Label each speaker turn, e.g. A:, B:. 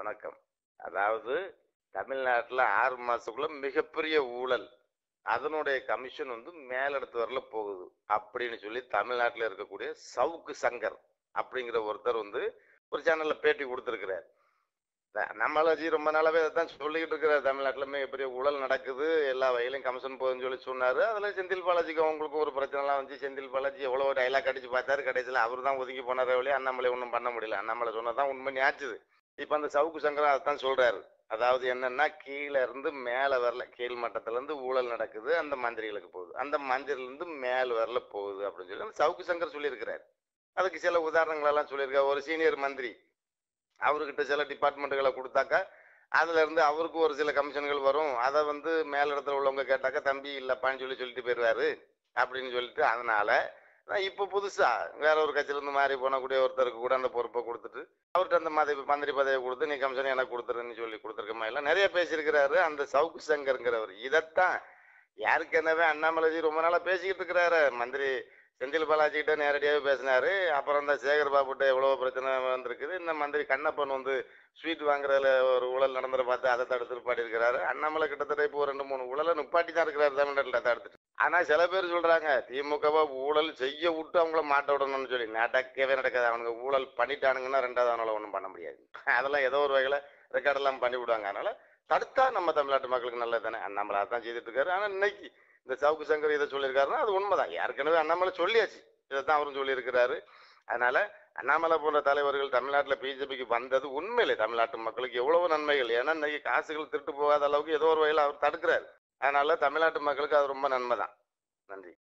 A: வணக்கம் அதாவது தமிழ்நாட்டில் ஆறு மாசத்துக்குள்ள மிகப்பெரிய ஊழல் அதனுடைய கமிஷன் வந்து மேலிடத்து வரல போகுது அப்படின்னு சொல்லி தமிழ்நாட்டில் இருக்கக்கூடிய சவுக்கு சங்கர் அப்படிங்கிற ஒருத்தர் வந்து ஒரு சேனல்ல பேட்டி கொடுத்துருக்கிறார் நம்மளாச்சி ரொம்ப நாளாவே தான் சொல்லிக்கிட்டு இருக்கிறார் தமிழ்நாட்டில் மிகப்பெரிய ஊழல் நடக்குது எல்லா வகையிலும் கமிஷன் போகுதுன்னு சொல்லி சொன்னாரு அதுல செந்தில் பாலாஜிக்கு அவங்களுக்கும் ஒரு பிரச்சனைலாம் வந்து செந்தில் பாலாஜி எவ்வளவு டைலாக் அடிச்சு பார்த்தாரு கடைசியில் அவர் தான் ஒதுங்கி போனாரே வழி அண்ணாமலை ஒன்றும் பண்ண முடியல அண்ணாமலை சொன்னதான் உண்மை ஞாச்சுது இப்ப அந்த சவுக்கு சங்கரன் அதைத்தான் சொல்றாரு அதாவது என்னன்னா கீழே இருந்து மேல வரல கீழ் மட்டத்துல இருந்து ஊழல் நடக்குது அந்த மந்திரிகளுக்கு போகுது அந்த மந்திரில இருந்து மேல் வரல போகுது அப்படின்னு சொல்லி அந்த சவுக்கு சங்கர் சொல்லியிருக்கிறார் அதுக்கு சில உதாரணங்கள் எல்லாம் சொல்லியிருக்காரு ஒரு சீனியர் மந்திரி அவர்கிட்ட சில டிபார்ட்மெண்ட்டுகளை கொடுத்தாக்கா அதுல இருந்து அவருக்கு ஒரு சில கமிஷன்கள் வரும் அதை வந்து மேலிடத்துல உள்ளவங்க கேட்டாக்கா தம்பி இல்லப்பான்னு சொல்லி சொல்லிட்டு போயிடுவாரு அப்படின்னு சொல்லிட்டு அதனால நான் இப்போ புதுசா வேற ஒரு கட்சியில இருந்து மாறி போனக்கூடிய ஒருத்தருக்கு கூட அந்த பொறுப்பை கொடுத்துட்டு அவர்கிட்ட அந்த மந்திரி மந்திரி பதவியை கொடுத்து நீ கமிஷன் எனக்கு கொடுத்துருன்னு சொல்லி கொடுத்துருக்க மாதிரி நிறைய பேசியிருக்கிறாரு அந்த சவுக்கு சங்கருங்கிறவர் இதைத்தான் யாருக்கு என்னவே அண்ணாமலைஜி ரொம்ப நாளா பேசிக்கிட்டு இருக்கிறாரு மந்திரி செந்தில் பாலாஜி கிட்ட நேரடியாகவே பேசினாரு அப்புறம் இந்த சேகர் பாபுட்ட எவ்வளவு பிரச்சனை வந்திருக்குது இந்த மந்திரி கண்ணப்பன் வந்து ஸ்வீட் வாங்குறதுல ஒரு ஊழல் நடந்துற பார்த்து அதை தடுத்து நிப்பாட்டி இருக்கிறாரு அண்ணாமலை கிட்டத்தட்ட இப்போ ரெண்டு மூணு ஊழலை நிப்பாட்டி தான் இருக்கிறாரு தமிழ்நாட்டில் தடுத்துட்டு ஆனா சில பேர் சொல்றாங்க திமுகவை ஊழல் செய்ய விட்டு அவங்கள மாட்ட விடணும்னு சொல்லி நடக்கவே நடக்காது அவனுங்க ஊழல் பண்ணிட்டானுங்கன்னா ரெண்டாவது அவனால ஒன்றும் பண்ண முடியாது அதெல்லாம் ஏதோ ஒரு வகையில ரெக்கார்டெல்லாம் பண்ணி விடுவாங்க அதனால தடுத்தா நம்ம தமிழ்நாட்டு மக்களுக்கு நல்லது தானே அண்ணாமலை அதான் செய்துட்டு இருக்காரு ஆனா இன்னைக்கு இந்த சவுக்கு சங்கர் இதை சொல்லியிருக்காருன்னா அது உண்மைதான் ஏற்கனவே அண்ணாமலை சொல்லியாச்சு இதைத்தான் அவரும் சொல்லியிருக்கிறாரு அதனால அண்ணாமலை போன்ற தலைவர்கள் தமிழ்நாட்டில் பிஜேபிக்கு வந்தது உண்மையிலே தமிழ்நாட்டு மக்களுக்கு எவ்வளவு நன்மைகள் ஏன்னா இன்னைக்கு காசுகள் திருட்டு போகாத அளவுக்கு ஏதோ ஒரு வகையில் அவர் தடுக்கிறாரு அதனால தமிழ்நாட்டு மக்களுக்கு அது ரொம்ப நன்மை தான் நன்றி